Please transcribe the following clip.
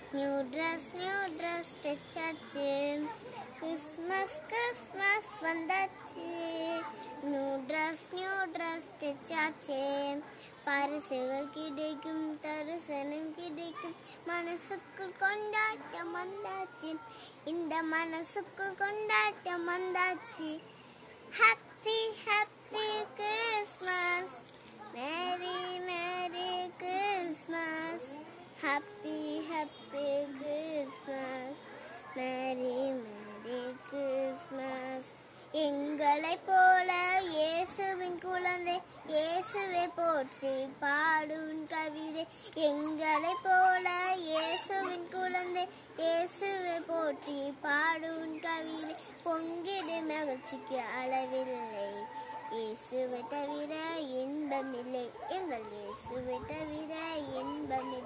new dress new dress தைச்சாச்சு Christmas Christmas வந்தாச்சு new dress new dress தைச்சாச்சு பரிசுகள் கிடைக்கும் தரிசனம் கிடைக்கும் மனசுக்குள் கொண்டாட்டம் வந்தாச்சு இந்த மனசுக்குள் கொண்டாட்டம் வந்தாச்சு happy happy Christmas merry merry Christmas happy happy Christmas merry merry Christmas எங்களை போல இயேசுவின் குழந்தை இயேசுவை போற்றி பாடும் கவிதை எங்களை போல இயேசுவின் குழந்தை இயேசுவை போற்றி பாடும் கவிதை பொங்கிடு மகிழ்ச்சிக்கு அளவில்லை இயேசுவை தவிர இன்பமில்லை எங்கள் இயேசுவை தவிர இன்பமில்லை